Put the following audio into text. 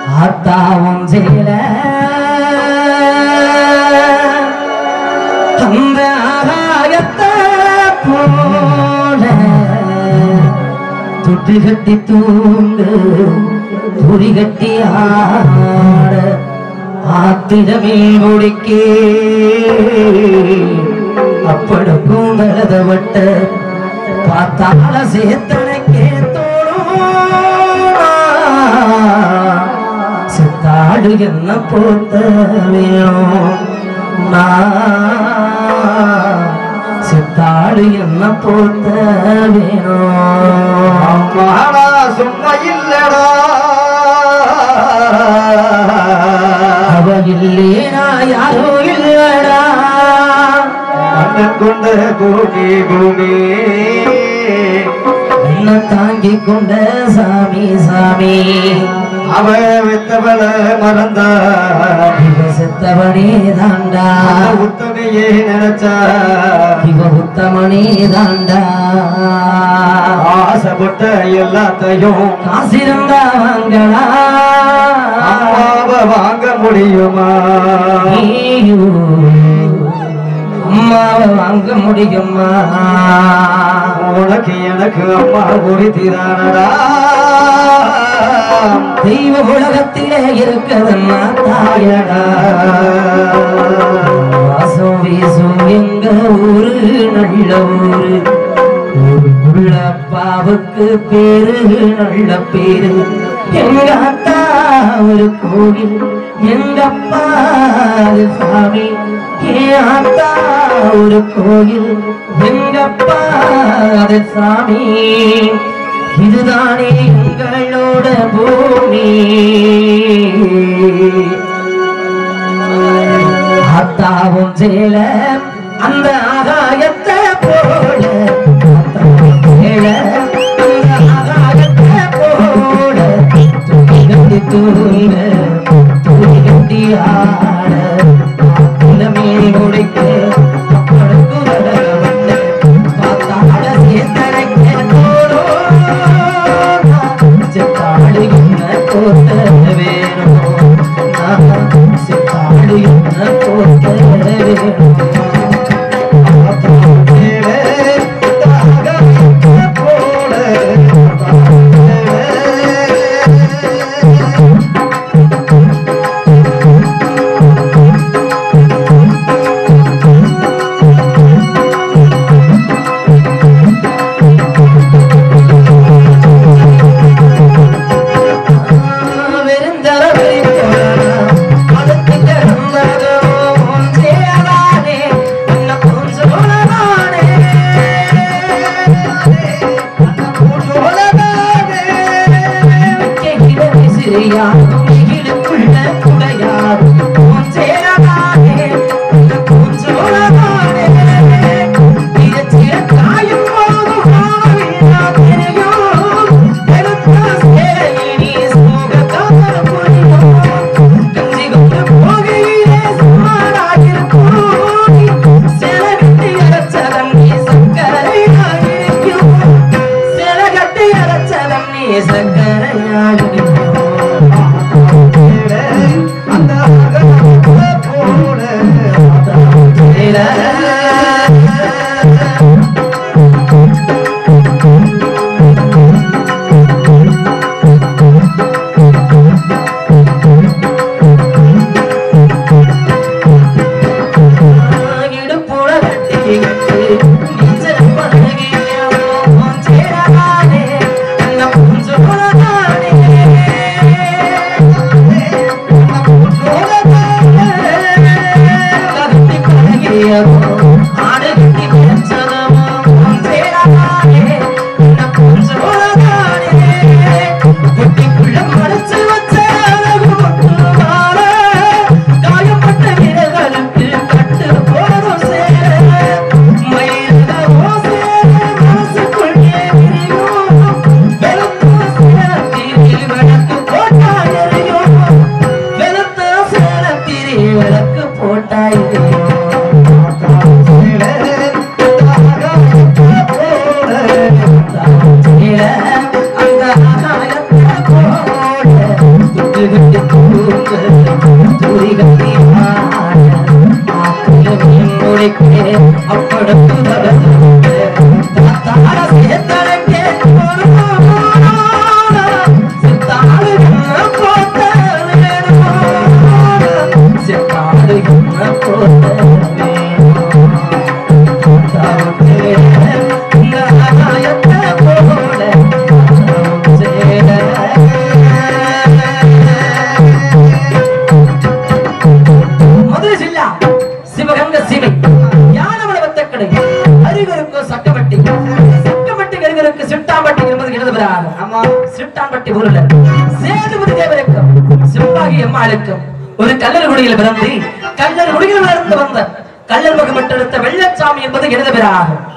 ஆத்தாவும் சேல அந்த ஆகாயத்தை போல துட்டு கட்டி தூங்கு துடி கட்டி ஆட ஆத்திரமே முடிக்கே அப்பட பூங்கலத வட்ட பார்த்தால சேத்தனக்கே தோணும் சித்தாடு என்ன போத்த வேணும் நான் சித்தாடு என்ன போத்த வேணும் அம்மாடா சும்மா இல்லடா அவ இல்லேனா யாரோ இல்லடா அண்ணன் கொண்ட பூமி பூமி என்ன தாங்கி கொண்ட சாமி சாமி அவ வித்தவள மறந்தா இவ செத்தவனே தாண்டா அந்த உத்தமையே நினைச்சா இவ உத்தமனே தாண்டா ஆசைப்பட்ட எல்லாத்தையும் காசிருந்தா வாங்கடா அம்மாவை வாங்க முடியுமா ஐயோ, அம்மாவை வாங்க முடியுமா உனக்கு எனக்கு அம்மா குறித்திரானடா தெய்வ உலகத்திலே இருக்கிறதம்மா தாயடா வாசம் வீசும் எங்க ஊரு நல்ல ஊரு ஒரு உள்ளப்பாவுக்கு பேரு நல்ல பேரு எங்க அத்தா ஒரு கோவில் எங்க அப்பா அது சாமி என் அத்தா ஒரு கோயில் எங்க அப்பா அது சாமி இதுதானே எங்களோட பூமி ஆத்தாவும் சேல அந்த ஆகாயத்தை போல ஆத்தாவும் சேல அந்த ஆகாயத்தை போல துணி கட்டி தூங்க துணி கட்டி ஆட இளமே முடிக்க அப்படக்கு வரவண்ண பார்த்தாட சேத்தனைக்க தோடும் சித்தாடு என்ன கோத்த வேணும் நான் சித்தாடு என்ன கோத்த வேணும் வெறுந்தரவை அதுக்கு கிடந்ததோ சேரானே என்ன கொஞ்சோனே சிறியாரும் இகிலுக்குள்ள குடையாரும் சேரானே என்ன கொஞ்சோனே இயற்றிய காயும் போதும் ஆவியா தெரியும் எடுத்த சேரி சோகத்தான புரியும் கஞ்சி கொண்டு போகையிலே சுமாராயிருக்கும் செலவிட்டு அரைச்சதம் நீ சக்கரையாயிருக்கும் செலகட்டி அரைச்சதம் நீ சக்கரையாயிருக்கும் அந்த மதுரை ஜில்லா சிவகங்க சீமை யானவள வத்தக்கடை அருகருக்கு சட்டமட்டி சட்டமட்டி கருகருக்கு சிட்டாம்பட்டி என்பது எழுதுகிறார் ஆமா சிட்டாம்பட்டி ஊரில் சேதுபதி தேவருக்கும் சிம்பாகி அம்மாளுக்கும் ஒரு கல்லர் குடியில் பிறந்து கல்லர் குடியில் வளர்ந்து வந்த கல்லர் முகமிட்டெடுத்த வெள்ளச்சாமி என்பது எழுதுகிறார்